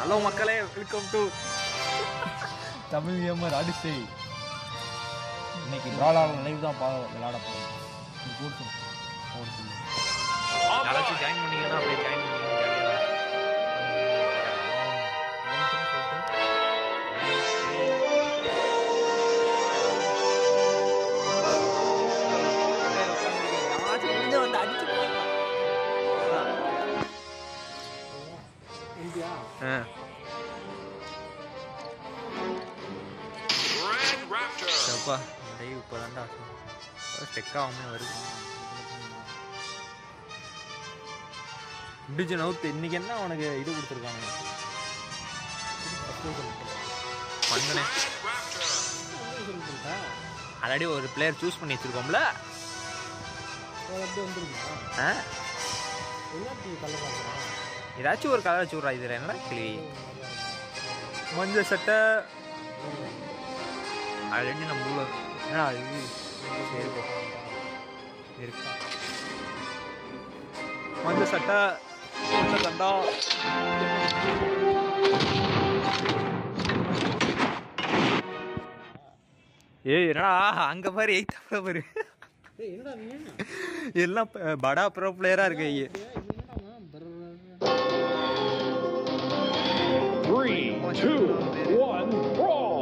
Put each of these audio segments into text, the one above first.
Hello மக்களே welcome to Tamil gamer அடிசை இன்னைக்கு பிராலாவில் லைவ் தான் பா விளையாட போகிறோம் நீ கூட்டு ஒரு சொல்லு யாராச்சும் ஜாயின் பண்ணீங்கன்னா அப்படியே ஜாயின் பண்ணீங்க வந்து அடிச்சு ஆ அப்பா லைவ் இப்போ தான்டா ஸ்டெக் ஆகாமல் வருது முடிஞ்ச நவுத்து இன்னைக்கு என்ன அவனுக்கு இது கொடுத்துருக்காங்க பண்ணனே ஆல்ரெடி ஒரு பிளேயர் சூஸ் பண்ணி வச்சிருக்கோம்ல ஆ ஏதாச்சும் ஒரு கலர் வச்சு விட்றா இதில் என்னடா கிளி மஞ்சள் சட்டை ஆல்ரெடி நம்ம ஊர்ல என்னடா இது சரி போ. இருக்கு மஞ்சள் சட்டை மஞ்சள் தண்டா ஏய் என்னடா அங்க பாரு எய்த் பாரு என்னடா நீ எல்லாம் ப- படா ப்ரோ பிளேயரா இருக்கு ஐயே Three, two, one, brawl!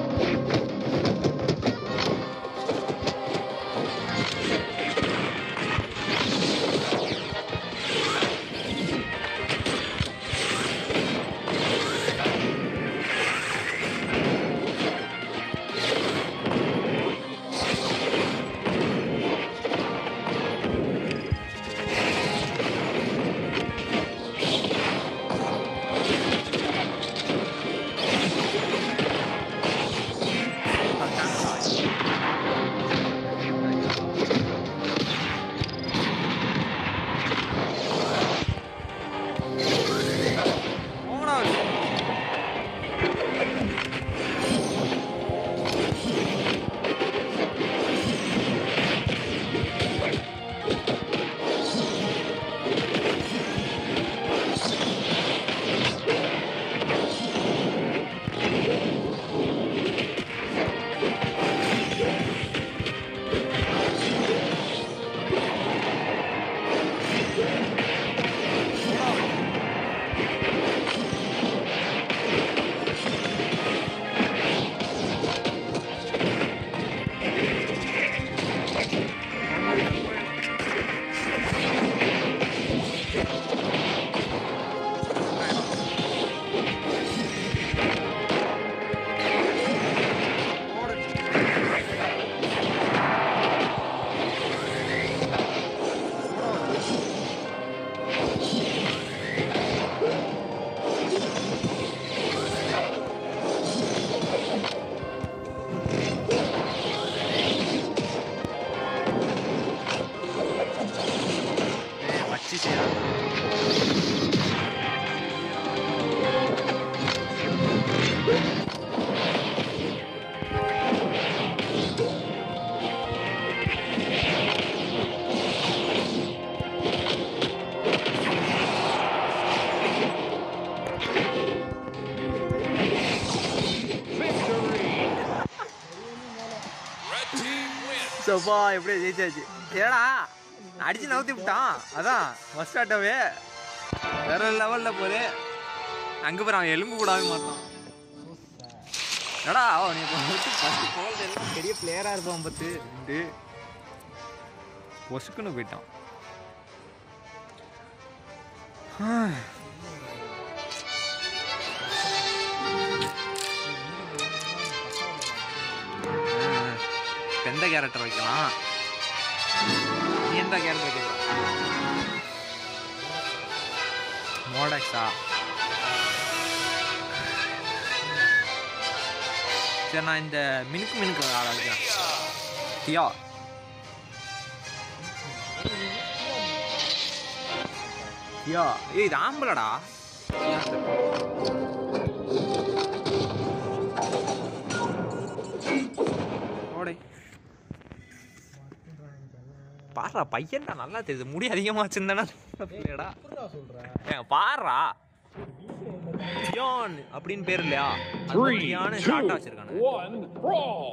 வச்சு செய்யலாம் சோபா எப்படியோ ஜெயிச்சாச்சு ஏடா அடிச்சு நவுத்தி விட்டான் அதான் ஃபர்ஸ்ட் ஆட்டோவே வேற லெவல்ல போதே அங்க போய் அவன் எலும்பு கூடாவே மாட்டான் ஏடா அவன் நீ ஃபர்ஸ்ட் போல்டு எல்லாம் பெரிய பிளேயரா இருப்பான் பத்து ரெண்டு பொசுக்குன்னு போயிட்டான் இப்ப எந்த கேரக்டர் வைக்கலாம் நீ எந்த கேரக்டர் வைக்கலாம் மோடக்ஸா சரி நான் இந்த மினுக்கு மினுக்கு ஆட வைக்கிறேன் தியா தியா ஏய் இது ஆம்பளடா ஓடை பாடுறா பையன்டா நல்லா தெரியுது முடி அதிகமா வச்சிருந்தானா பிள்ளைடா சொல்கிறேன் ஏங்க பாடுறா சியான் அப்படின்னு பேர் இல்லையா அந்த Three, சியான் two, ஷார்ட்டா வச்சிருக்கானு one, brawl.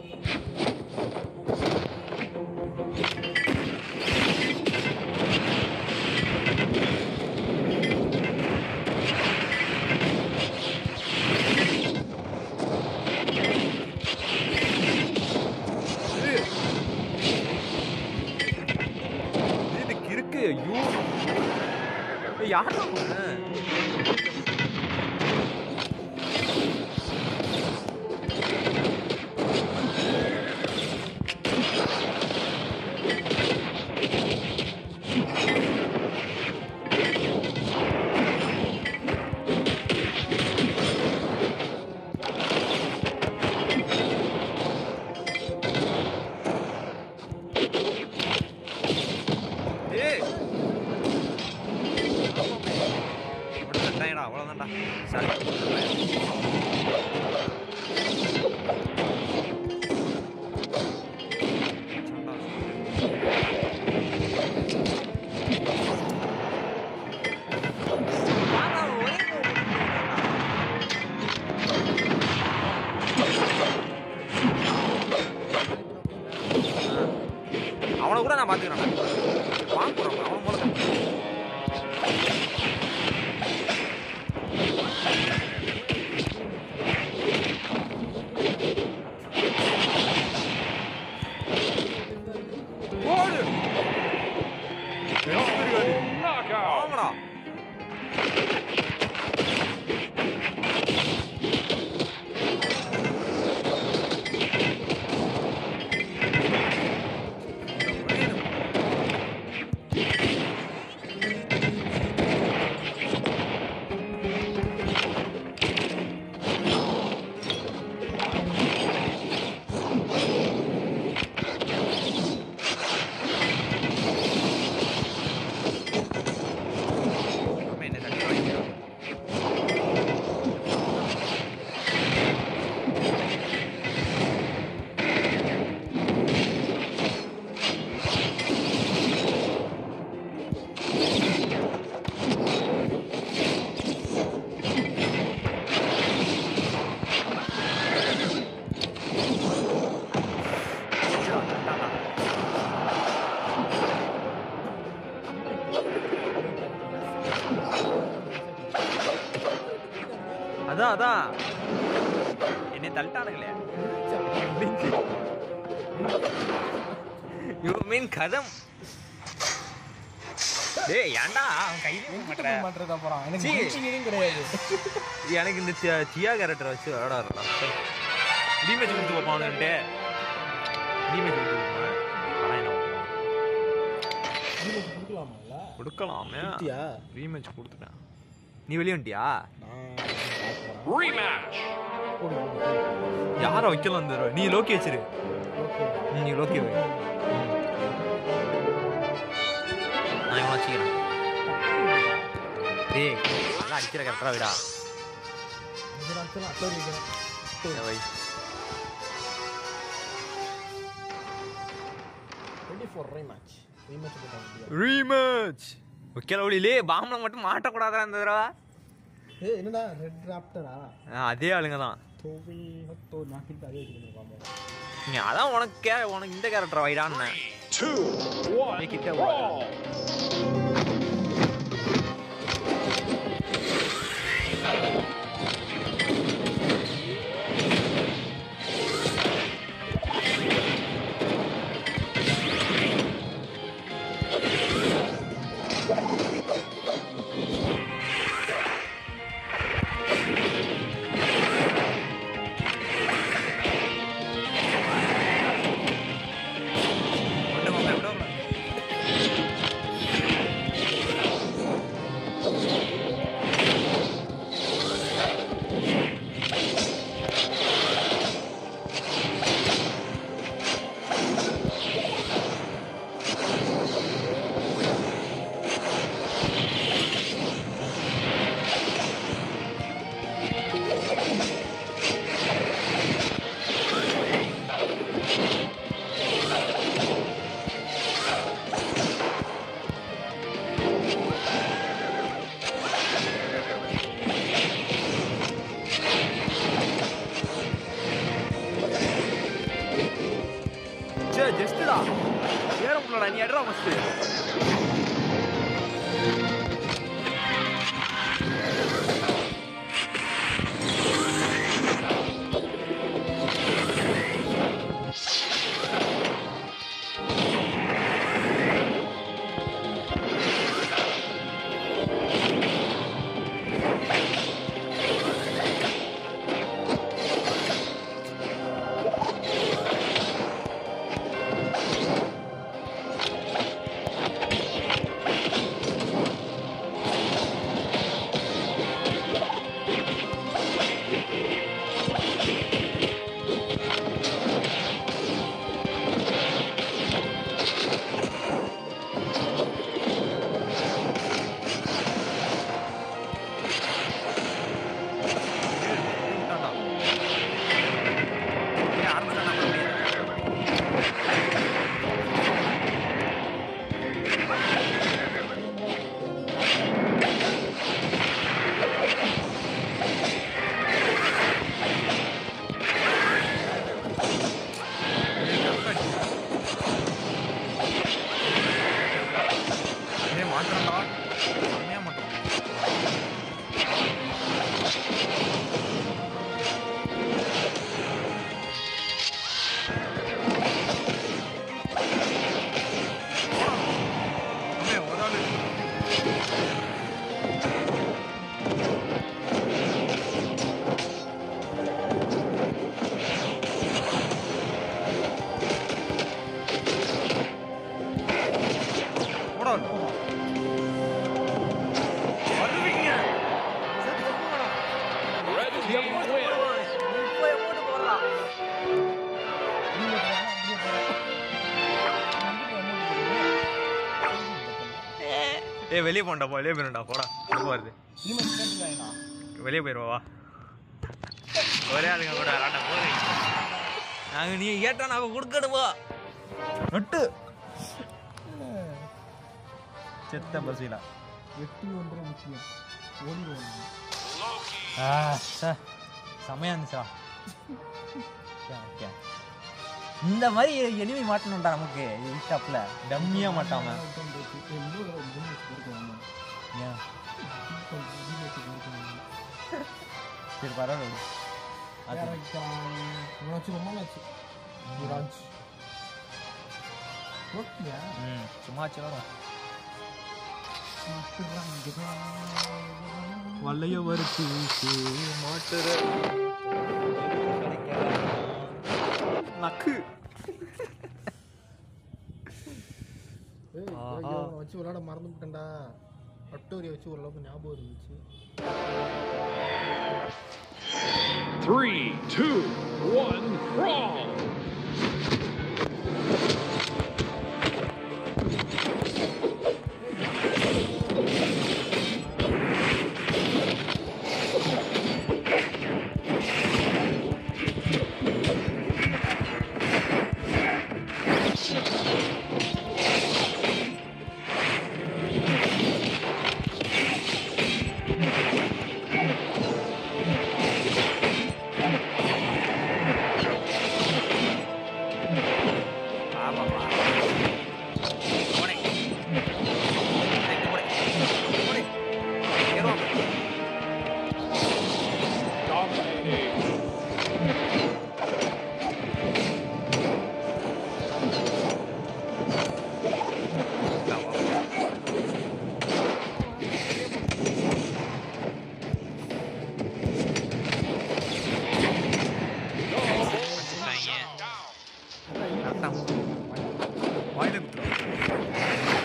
இதுக்கு இருக்கு ஐயோ ஏய், யார்டா பொண்ணு ஏய் அவ்வளோதான்டா அவ்வளோதான்டா சரி அவனை கூட நான் பார்த்துக்கிறேன் வாங்க போகிறோம் அவன் மூலம் ஓடு Knockout. வாங்கடா அவன் என்ன தட்டி வாங்கிக்கிறான் அதான் அதான் என்னை தள்ளிட்டானுங்களே யூ மீன் கதம் டேய் ஏன்டா அவன் கையில மாட்டற மாட்டுறதா போறான் எனக்கு சீ. glitching எதுவும் கிடையாது எனக்கு இந்த சி- சியா கேரக்டர் வச்சு விளையாடலாம் டீமேஜ் கொடுத்து பார்ப்பான் அவனுன்ட்டு டீமேஜ் கொடுத்து பார்ப்பான் ஆனால் என்ன பண்ணுவான்? Damage கொடுக்கலாமால்ல? கொடுக்கலாமே கொடுத்தியா? ரீமேட்ச் கொடுத்துட்டேன் நீ வெளியே வந்துட்டியா நான் பார்க்க போறேன். Rematch. போடு, போடு, போடு. யாரை வைக்கலாம் அந்த தடவை? நீ லோக்கி வச்சிரு Okay. ம், நீ லோக்கி வை நான் இவனை வச்சுக்கிறேன் டேய் நல்லா அடிக்கிற கரெக்டாக விடா இந்த நேரத்துல அத்தோடி வைக்கிறேன். சரி, வை Ready for rematch. Rematch போட்டாங்க இல்லையா? ரீமேட்ச் வைக்கல ஒளியிலே பாம்பளை மட்டும் மாட்டக்கூடாதா இந்த தடவை ஏய், என்னடா ரெட் ராப்டரா ஆ, அதே ஆளுங்க தான் தோவி ஹத்தோ நான் கிட்ட அதே வச்சுக்கணும் பாம்பு நீ அதான் உனக்கு கே உனக்கு இந்த கேரக்டர் வைடான்னு Two, one, Make it a brawl. ஒன்று மாமா எவ்வளோ போலாம் ஃபஸ்ட்டு மாற்றம்டா செம்மையா மாற்றம் அப்படியே ஒரு ஆளு போடா வருவீங்க Red team wins. ஏ வெளியே போண்டா போ வெளியே போயிடா போடா எப்போ வருது வெளியே போயிடுவா வா ஒரே ஆளுங்க கூட விளாண்ட போறீங்க நாங்கள் நீ கேட்டா நாங்கள் கொடுக்கணுமா நட்டு செத்த பசிலா வெற்றி ஒன்றே முக்கியம் ஓடி ஓடணும் ஆ சார் செமையா இருந்துச்சா ஓகே ஓகே இந்த மாதிரி எனிமி மாட்டணும்டா நமக்கு ஈஸ்டாப்ல டம்மியா மாட்டாம ஏன் சரி பரவாயில்ல விடு. அது வச்சு ரொம்ப நாச்சு ராஜ் ஓகேயா ம் சும்மா வரும் வல்லைய வறுத்து மாட்டுற நக்கு ஏய், ஆஹா. ஐயோ, நான் வச்சு விளையாட மறந்துவிட்டேன்டா அட்டோரியை வச்சு ஓரளவுக்கு ஞாபகம் இருந்துச்சு Three, two, one, brawl. ஆமாப்பா போனே ரைட்டு போனே போனே ஏறுவாங்க Dominating. வாயில குத்துறோம்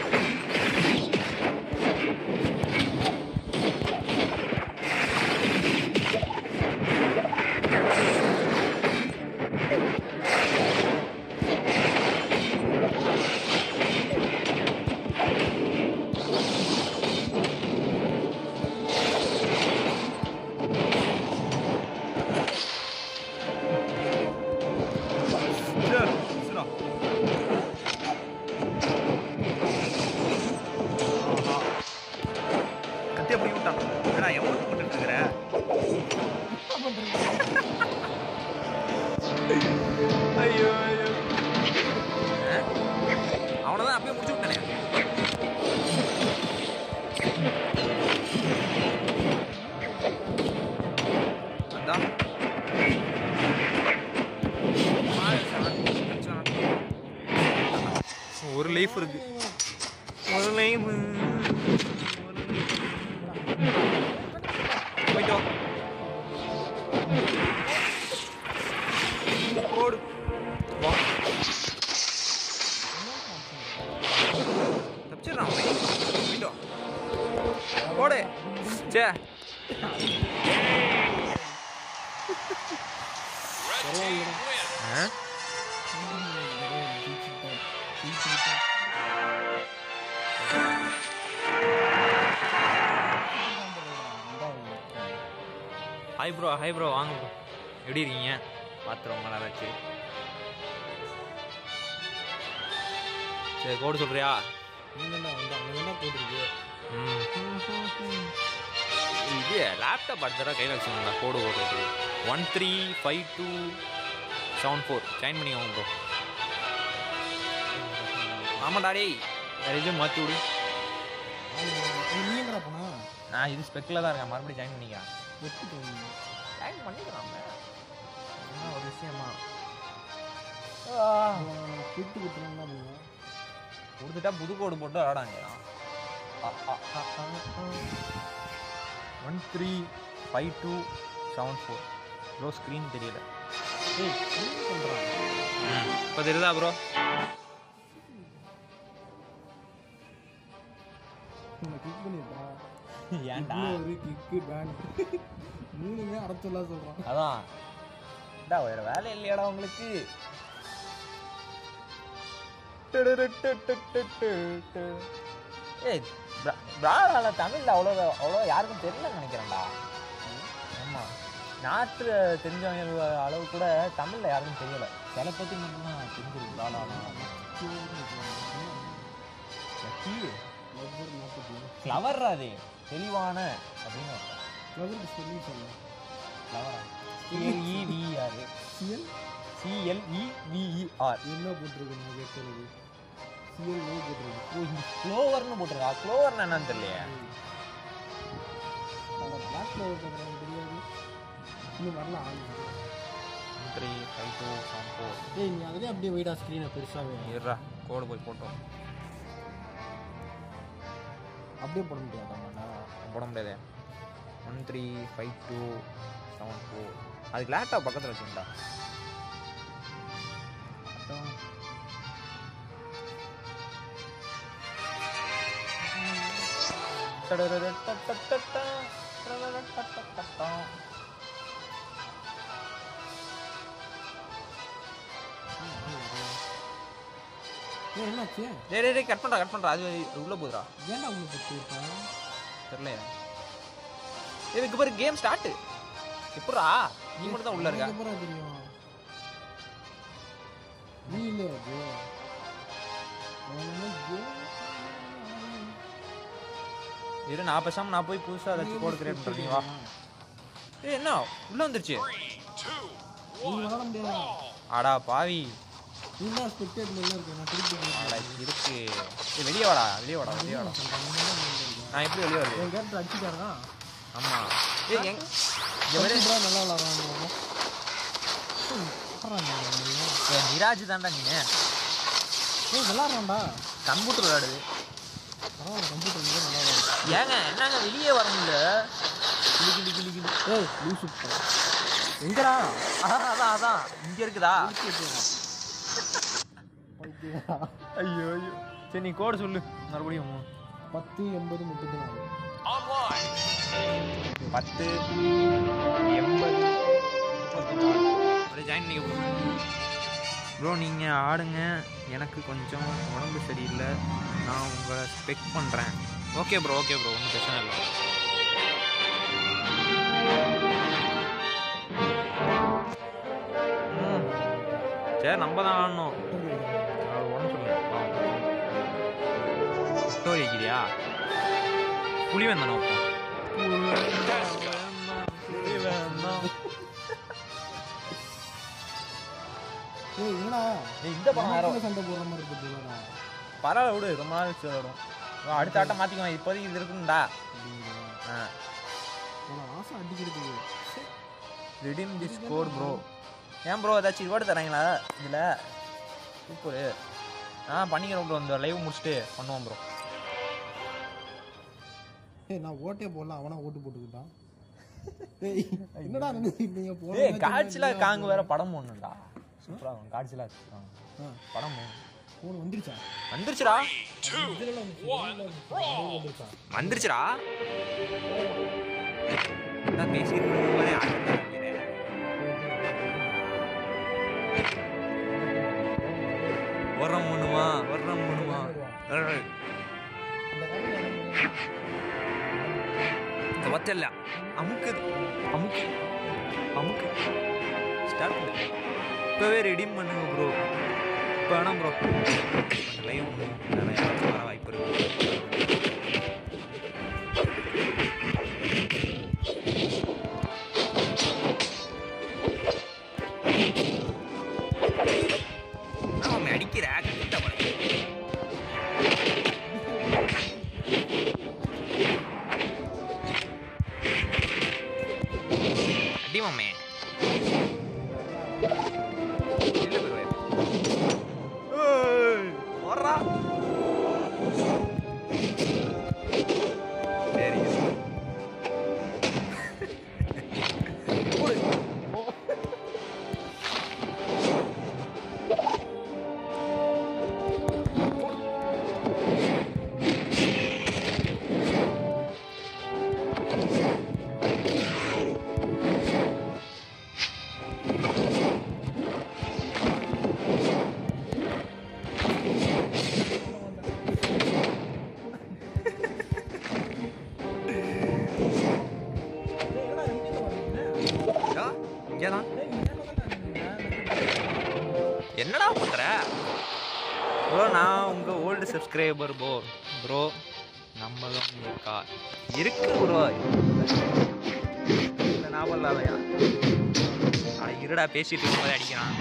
சரி, சரிடா. ஆஹா. கத்தி அப்படி விட்டான் ஏடா எவ்வளோ போட்டுட்டு இருக்கிற ஐயோ ஐயோ அவனை தான் அப்படியே முடிச்சு விட்டானே அதான் ஒரு லைஃப் இருக்கு ஒரு லைஃப் போயிட்டு வா. ஓடு வா தப்பிச்சிடறான் அவன். போயிட்டு வா. ஓடு சே ஆ ஹாய் ப்ரோ ஹாய் ப்ரோ வாங்க ப்ரோ எப்படி இருக்கீங்க பார்த்து ரொம்ப நல்லா ஆச்சு சரி கோடு சொல்றியா நீங்கண்ணா வந்து அங்கே என்ன போட்டிருக்கு ம் இது லேப்டாப் அடுத்த தடவை கையில் வச்சுக்கோங்களா கோடு போடுறது one three five two seven four join பண்ணிக்கோங்க ப்ரோ ஆமாடா டேய் வேறு எதுவும் மாற்றி விடு நீ எங்கடா போனா நான் இது ஸ்பெக்கில் தான் இருக்கேன் மறுபடியும் ஜாயின் பண்ணிக்கிறேன் எப்படி போனீங்க ஜாயின் பண்ணிக்கலாம் என்ன ஒரு விஷயமா கிட்டு குத்துனா பண்ணுங்க கொடுத்துட்டா புது கோடு போட்டு விளாடாங்க one three five two seven four bro screen தெரியல ஏய் என்ன பண்ணுறான் இப்போ தெரியுதா ப்ரோ உன்னை கிக் பண்ணிட்டா ஏன்டா ஒரு கிக்கு பேன் மூணுமே அடைச்சலாம் சொல்கிறான் அதான் டா வேற வேலை இல்லையாடா உங்களுக்கு ஏய் பிராடால தமிழ்ல அவ்வளோ அவ்வளோ யாருக்கும் தெரியலன்னு நினைக்கிறேன்டா ஆமா நாட்டு தெரிஞ்சவங்க அளவு கூட தமிழ்ல யாருக்கும் தெரியல சில பத்தி மட்டும்தான் தெரிஞ்சிருக்கு பிராடாலாம் ஃப்ளவர் அது தெளிவான அப்படின்னு அர்த்தம். ஃப்ளவருக்கு சொல்லி சொல்ல ஃப்ளவரா சிஎல்இவிஆர் சிஎல் சிஎல்இவிஇஆர் என்ன போட்டிருக்கு நான் கேட்கறது சிஎல் நோ போட்டிருக்கு ஓ இங்க க்ளோவர்னு போட்டிருக்கா க்ளோவர்னு என்னன்னு தெரியலையே அவன் பிளாக் ஃப்ளவர் பண்ணுறாங்க தெரியாது இன்னும் வரல ஆள் three five two seven four ஏய் நீ அதிலே அப்படியே வெயிடா ஸ்க்ரீனை பெருசாகவே இருடா கோடு போய் போட்டோம் அப்படியே போட முடியாதாம்மாண்ணா போட முடியாது one three five two seven four அதுக்கு லேப்டாப் பக்கத்தில் வச்சுருந்தா ஏய் என்னாச்சு டேய் டேய், டேய் கட் பண்ணுறா கட் பண்ணுறா அது உள்ளே போகுதுடா ஏன்டா உள்ள போட்டுருக்கான் தெரியல இதுக்கு பிறகு கேம் ஸ்டார்ட் எப்படா நீ மட்டும் தான் உள்ள இருக்க அப்புறம் தெரியும் நீ இல்லை அது அவனுமே game- இரு நான் பேசாம நான் போய் புதுசா ஏதாச்சும் கோட் கிரியேட் பண்றீங்க வா ஏய் என்ன உள்ள வந்துருச்சு நீ விளாட முடியாதா அடா பாவி நீ தான் ஸ்பெக்டேட் மேல இருக்க நான் திருப்பி அட, இருக்கு ஏய் வெளியே வாடா வெளியே வாடா வெளியே வாடா நான் எப்படி வெளியே வருது என் கேரக்டர் அடிச்சுட்டாரா ஆமா ஏய் எங்க இங்க வர ப்ரோ நல்லா விளாட்றாங்க ஏய் நிராஜ் தான்டா நீ ஏய் விளாட்றான்டா கம்ப்யூட்டர் விளையாடுது பரவாயில்ல கம்ப்யூட்டர் நல்லா விளாடுறான் ஏங்க என்னங்க வெளியே வர முடியல கிளி கிளி கிளி கிளி ஏய் லூசு எங்கடா அதான் அதான் அதான் இங்க இருக்குதா ஐயோ ஐயோ சரி நீ கோடு சொல்லு மறுபடியும் பத்து எண்பது முப்பத்தி நாலு பத்து எண்பது முப்பத்தி நாலு அப்படியே ஜாயின் பண்ணிக்க ப்ரோ ப்ரோ நீங்கள் ஆடுங்க எனக்கு கொஞ்சம் உடம்பு சரியில்லை நான் உங்களை ஸ்பெக் பண்ணுறேன் ஓகே ப்ரோ ஓகே ப்ரோ ஒன்றும் பிரச்சனை இல்லை ம். சரி நம்ம தான் ஆடணும் அது உடம்பு சொல்லுங்க ஸ்டோரி வைக்கிறியா புளி வந்தானோ ஏய் என்னடா ஏய், இந்த படம் வேற நமக்குள்ள சண்டை போடுற மாதிரி இருக்கு போலடா பரவாயில்ல விடு ரொம்ப நாள் வச்சு விளாடும் அடுத்த ஆட்டம் மாற்றிக்கலாம் இப்போதைக்கு இது இருக்குண்டா ஆ உன ஆசை அடிக்கிறதுக்கு ரிடீம் தி ஸ்கோர் ப்ரோ ஏன் ப்ரோ ஏதாச்சும் ரிவார்டு தராங்களா இதில் சூப்பரு ஆ பண்ணிக்கிறோம் ப்ரோ இந்த லைவ் முடிச்சுட்டு பண்ணுவோம் ப்ரோ ஏய் நான் ஓட்டே போடல அவனா ஓட்டு போட்டுக்கிட்டான் ஏய் என்னடா நினைச்சிருக்கீங்க ஏய் காட்சியில் காங்கு வேற படம் ஒன்றுடா சூப்பராக இருக்கும் காட்சியில் படம் போடணும். போன் வந்துருச்சா வந்துருச்சுடா இதுல வந்துருச்சா வந்துருச்சுடா நான் பேசிட்டு இருக்கும்போதே ஆட்டத்தை ஆரம்பிக்கிறேன். வர்றோம் மூணுமா வர்றோம் மூணுமா ஏய், இந்த காட்டுல இந்த வச்சல்ல அமுக்கு அமுக்கு அமுக்கு ஸ்டார்ட் பண்ணு இப்போவே ரெடீம் பண்ணுங்க ப்ரோ இப்போ வேணாம் ப்ரோ லைவ் பண்ணுவோம் வேறு யாராச்சும் வர வாய்ப்பு இருக்கு அவன் அடிக்கிற கிட்ட போய் அடி மாமே இல்ல பெருவே ஏய் வர்றா சரி இங்கதான் என்னடா பண்ற ப்ரோ நான் உங்க ஓல்டு சப்ஸ்கிரைபர் ப்ரோ ப்ரோ நம்மளும் இருக்கா இருக்கு ப்ரோ இந்த ஞாபகம் இல்லாதயா அட இருடா பேசிட்டு இருக்கும்போது அடிக்கிறான்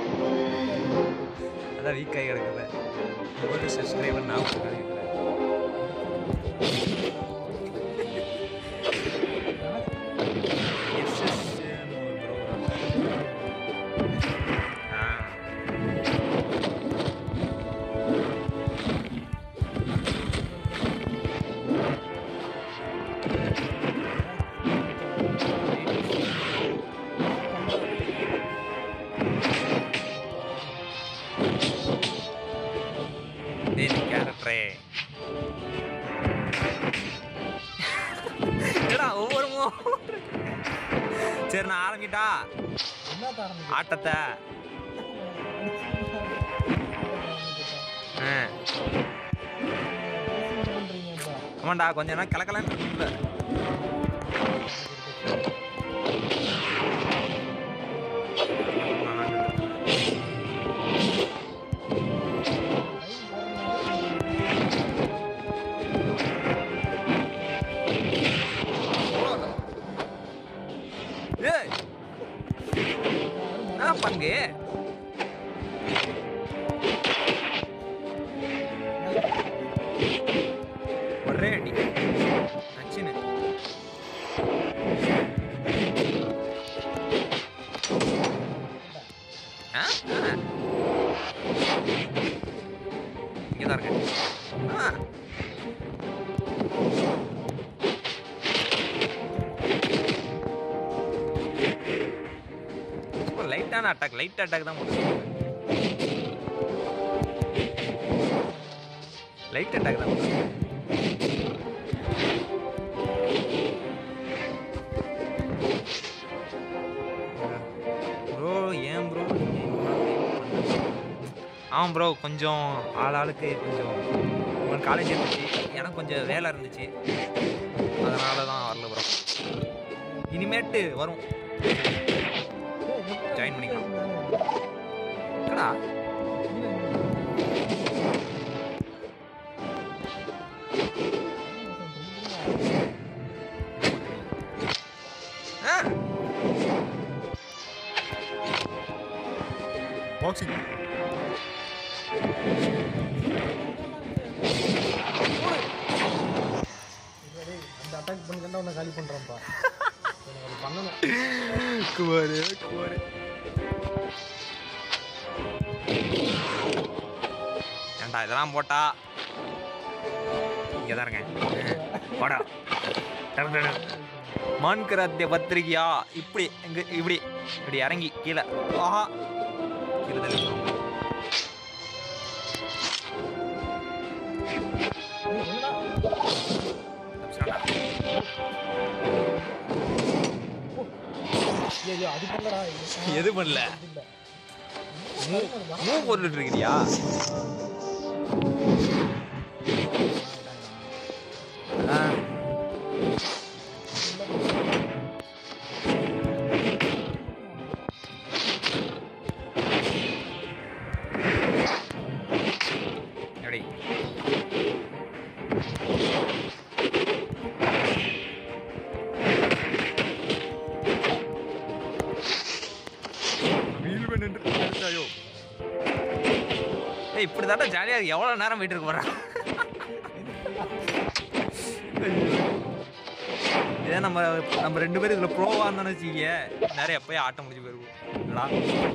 அதான் வீக் ஆகி கிடக்குது ஓல்டு சப்ஸ்கிரைபர் நான் கிடைக்கல எஸ் எஸ் ப்ரோ ஆ டேய் கேரக்டரே என்னடா ஒவ்வொரு மோ- சரி நான் ஆரம்பிட்டா என்ன காரணம் ஆட்டத்தை ஆ ஆமாண்டா கொஞ்ச நேரம் கலக்கலான்னு இருக்குல்ல ஏய் என்ன பங்கு ஒரே அடி நச்சுன்னு ஆ ஆ. இங்கதான் இருக்கு ஆ ரொம்ப லைட்டான அட்டாக் லைட் அட்டாக் தான் போட்டு லைட் அட்டாக் தான் போட்டு ப்ரோ ஏன் ப்ரோ ஆமாம் ப்ரோ கொஞ்சம் ஆள் ஆளுக்கு கொஞ்சம் உங்களுக்கு காலேஜ் இருந்துச்சு எனக்கு கொஞ்சம் வேலை இருந்துச்சு அதனால தான் வரல ப்ரோ இனிமேட்டு வரும் ஜாயின் பண்ணிக்கலாம் என்னடா ஆ பாக்ஸிங் அந்த அட்டாக் பண்ணி தான் உன்னை காலி பண்ணுறேன்ப்பா எனக்கு அது பண்ணணும் குமாரு குமாரு ஏன்டா இதெல்லாம் போட்டா இங்கே தான் இருக்கேன் போடா டக்கு டக்கு. மான் கராத்தே பத்திரிக்கையா இப்படி இங்க இப்படி இப்படி இறங்கி கீழே ஆஹா கீழே தள்ளி தப்பிச்சிட்டான்டா. ஐயோ அது பண்ணலடா எது பண்ணல மூ போட்டுட்டு இருக்கிறியா ஆ. எப்படி வீல் பண்ணிட்டு நிறுத்தாயோ ஏய் இப்படி தாண்டா ஜாலியா இருக்கு எவ்வளோ நேரம் போயிட்டு இருக்க போறா இதே நம்ம நம்ம ரெண்டு பேரும் இதில் ப்ரோவாக இருந்தோம்னு வச்சுக்கிய நிறைய எப்போயும் ஆட்டம் முடிஞ்சு போயிருக்கும் இல்லடா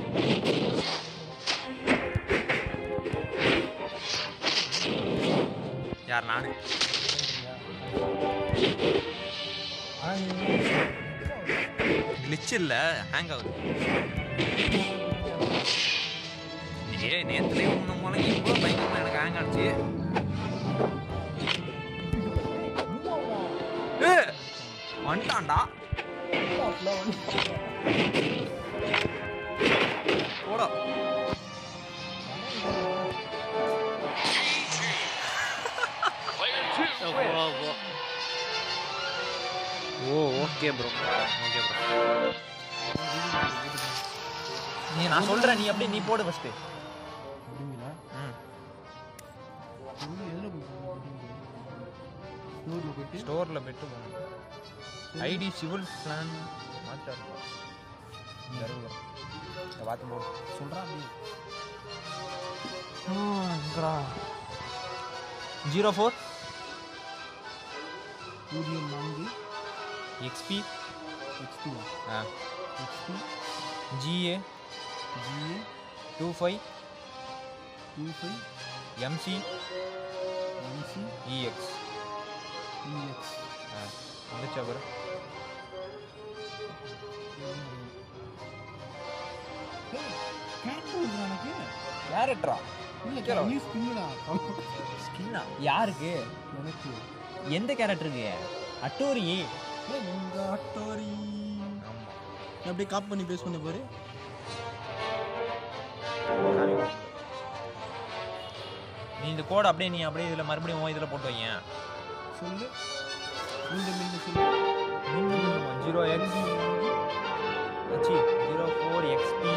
யார் நானு கிளிச் இல்லை ஹேங் ஆகுது ஏ நேத்துல நம்மளால இப்போ பயங்கரமா எனக்கு ஹேங் ஆச்சு ஏ வந்துட்டான்டா போடா Player two wins. ஓ ஓகே ப்ரோ ஓகே ப்ரோ நீ நான் சொல்றேன் நீ அப்படியே நீ போடு ஃபர்ஸ்ட் அப்படிங்களா ம் எங்க எதில் நூறில் போயிட்டு ஸ்டோரில் பெட்டு போகணும் ஐடி சிவில் பிளான் மாட்டார் பார்த்து போடு சொல்கிறா அப்படியே எங்கடா ஜீரோ ஃபோர் பூஜ்ஜியம் நான்கு எக்ஸ்பி எக்ஸ்பியா ஆ XP GA GA two five two five MC MC EX EX ஆ வந்துச்சா ப்ரோ கேரக்டர் வந்துடா எனக்கு கேரக்டரா இல்லை இங்கிலீஷ் பின்னுடா ஸ்கின்னா யாருக்கு எனக்கு எந்த கேரக்டருக்கு அட்டோரி எங்க அட்டோரி ஆமாம் அப்படியே காப் பண்ணி பேஸ் பண்ண பாரு நீ இந்த கோட் அப்படியே நீ அப்படியே இதில் மறுபடியும் உன் இதில் போட்டு வையேன் சொல்லு மீண்டும் மீண்டும் சொல்லு zero X C zero four XP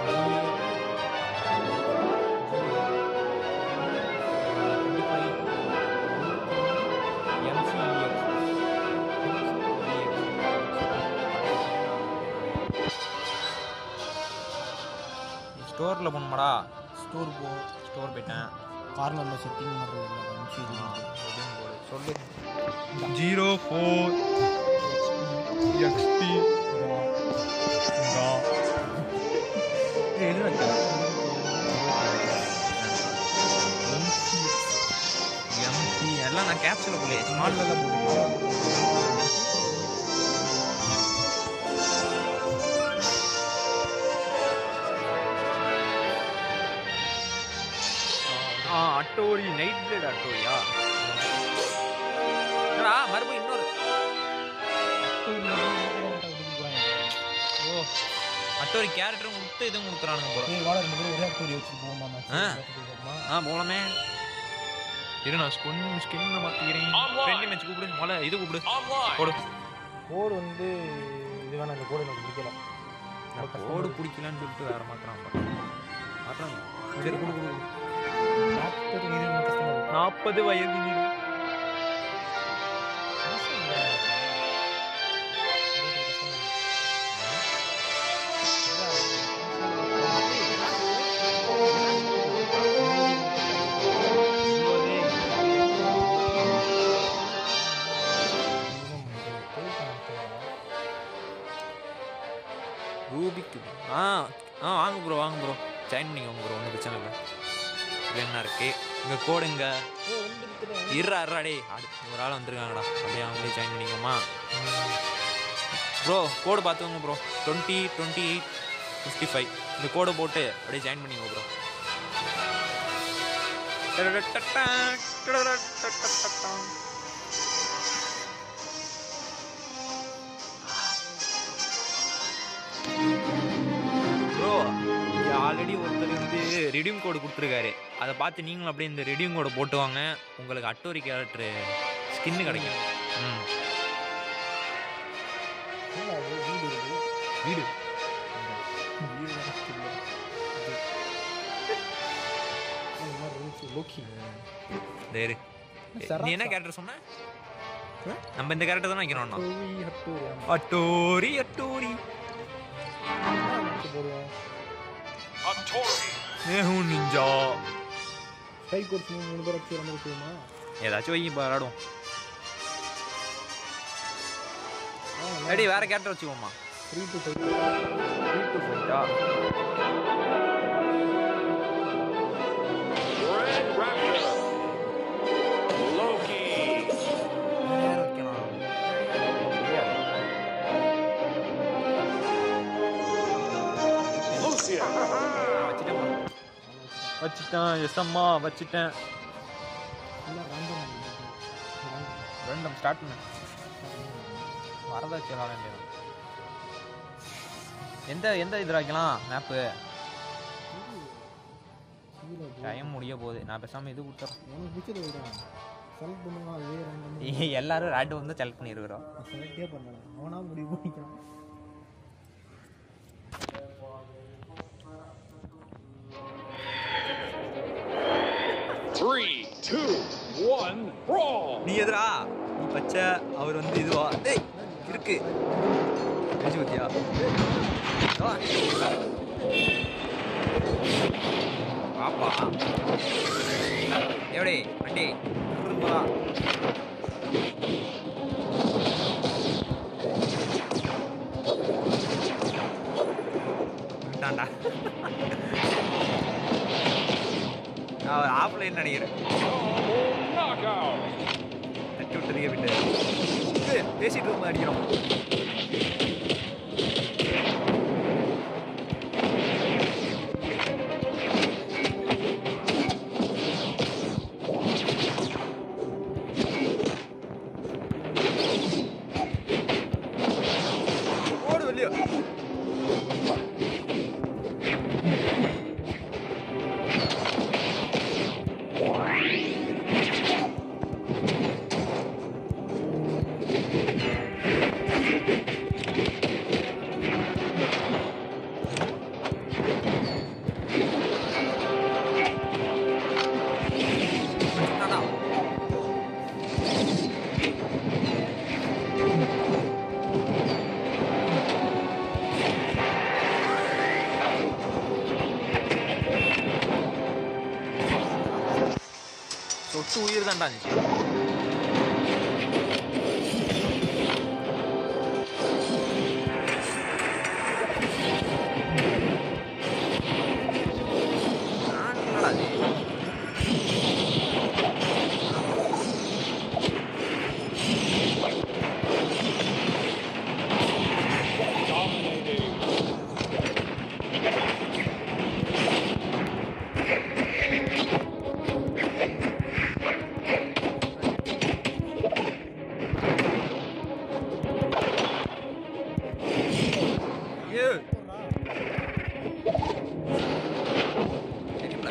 ஸ்டோரில் போகணுமாடா ஸ்டோர் போ ஸ்டோர் போயிட்டேன் கார்னரில் செட்டிங் பண்ணுறது இல்லை அனுப்பிச்சு சொல்லு ஜீரோ ஃபோர் எக்ஸ்பி எது எம்சி எல்லாம் நான் கேப்சூல போலே ஸ்மால் தான் போட்டுக்கலாம் ஆ அட்டோரி நைட் பிளேட் அட்டோரியா என்னடா மறுபடியும் இன்னொரு ஓ அட்டோரி கேரக்டரும் கொடுத்து இதுவும் கொடுக்குறானுங்க போல ஏய் வாடா ரெண்டு பேரும் ஒரே அக்டோரி வச்சுட்டு போவோமா ஆ. மேட்ச் ஆ போலாமே இரு நான் ஸ்கின் ஸ்கின்னை மாற்றிக்கிறேன் Online. ஃப்ரெண்ட்லி மேட்ச் கூப்பிடு முதல்ல இது கூப்பிடு Online. போடு கோடு வந்து இது வேணாம் இந்த கோடு எனக்கு பிடிக்கல நான் கோடு பிடிக்கலன்னு சொல்லிட்டு வேற மாத்திரம் மாத்திரம் சரி கொடு கொடு நாற்பது இது எனக்கு கஷ்டமா இருக்கு. நாற்பது வயது நீ ரூபிக்கு ஆ ஆ வாங்க ப்ரோ வாங்க ப்ரோ ஜாயின் பண்ணிக்கோங்க ப்ரோ ஒன்றும் பிரச்சனை இல்லை இது என்ன இருக்கு இங்கே கோடுங்க இருறா இருறா டேய் அடு ஒரு ஆள் வந்திருக்காங்கடா அப்படியே அவங்களே ஜாயின் பண்ணிக்கோமா ப்ரோ கோடு பார்த்துக்கோங்க bro twenty twenty eight fifty five இந்த கோடை போட்டு அப்படியே ஜாயின் பண்ணிக்கோங்க ப்ரோ ப்ரோ ஆல்ரெடி ஒருத்தர் வந்து ரெடியூம் கோடு கொடுத்துருக்காரு அதை பார்த்து நீங்களும் அப்படியே இந்த ரெடியூம் கோடை போட்டு வாங்க உங்களுக்கு அட்டோரி கேரக்டர் ஸ்கின்னு கிடைக்கும் ம் என்னடா இது? வீடு இருக்கு. வீடு வீடு வேற தெரியல. இந்த மாதிரி இருந்துச்சு. லோக்கி. இந்த இரு. சராசா. நீ என்ன கேரக்டர் சொன்ன நம்ம இந்த கேரக்டர் தான் வைக்கணும்னா ஹட்டோரி, ஹட்டோரி. ஆமா. அட்டோரி அட்டோரி என்ன நினைச்சு போடுவோம்? Hattori. மேஹூன் நிஞ்சா ஸ்கை கோர்ஸ் மூணு மூணு பேர் வச்சு நம்ம செய்யுமா ஏதாச்சும் வை இப்போ விளாடுவோம் ஆ, ரெடி வேற கேரக்டர் வச்சுக்கோமா three to five Red Raptor. Loki. Lucian. வச்சுட்டேன் எஸ் அம்மா வச்சுட்டேன் எல்லாம் ரேண்டம் ரெண்டும் ஸ்டார்ட் பண்ணு வரதா விளாட வேண்டியது எந்த எந்த இதில் வைக்கலாம் மேப்பு டைம் முடிய போகுது நான் பேசாமல் இது கொடுத்துறேன் உனக்கு பிடிச்சது விடுறான் செலக்ட் பண்ணுவான் அதே ரேண்டம் எல்லாரும் ரேட்டு வந்து செலக்ட் பண்ணியிருக்கிறோம் செலக்டே பண்ணல அவனா முடிவு பண்ணிக்கிறான் Three, two, one, brawl. நீ எதுரா நீ பச்சை அவர் வந்து இதுவா டேய் இருக்கு தெரிஞ்சு பத்தியா பாப்பா எப்படி வண்டி போதா விட்டான்டா அவர் ஆஃப்லைன் நினைக்கிறேன் Double knockout. தட்டி விட்டுறீங்க விட்டு இது, பேசிட்டு இருக்கும் அடிக்கிறோம் ஓடு வெளியே தானா சொட்டு உயிர் தான்டா இருந்துச்சு நான் என்னடா இது? Dominating. ஏ தெரியுமில்ல?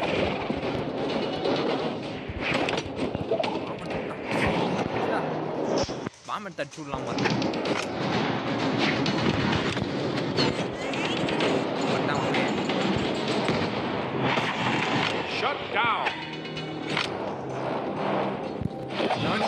பாம்பு எடுத்து அடிச்சு விடலாம் பாரு. பட்டான் உடனே. Shut down. நானு.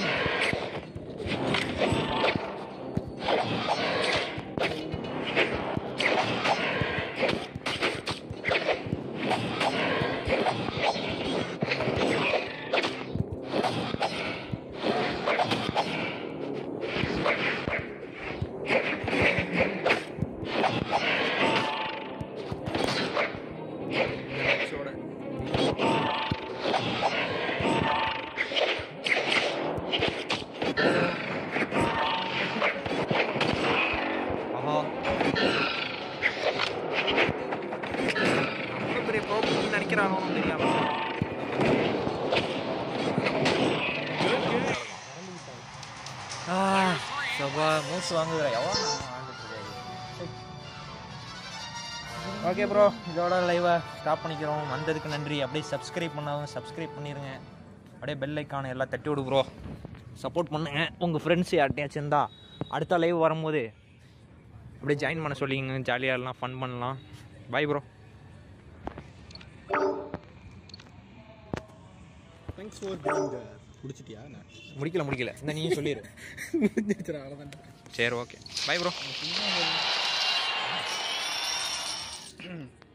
அடிக்கிறானோ தெரியாம சபா மூச்சு வாங்குதுடா எவ்வளோ ஓகே ப்ரோ இதோட லைவை ஸ்டாப் பண்ணிக்கிறோம் வந்ததுக்கு நன்றி அப்படியே சப்ஸ்கிரைப் பண்ணாலும் சப்ஸ்கிரைப் பண்ணிடுங்க அப்படியே பெல் ஐக்கான எல்லாம் தட்டி விடு ப்ரோ சப்போர்ட் பண்ணுங்க உங்கள் ஃப்ரெண்ட்ஸ் யார்ட்டையாச்சும் இருந்தா அடுத்த லைவ் வரும்போது அப்படியே ஜாயின் பண்ண சொல்லிங்க ஜாலியாக எல்லாம் ஃபன் பண்ணலாம் bye bro thanks for doing the பிடிச்சிட்டியா நான் முடிக்கல முடிக்கல இந்த நீயும் சொல்லிடு முடிஞ்சிருச்சுடா அவ்வளோதான் சரி ஓகே பாய் ப்ரோ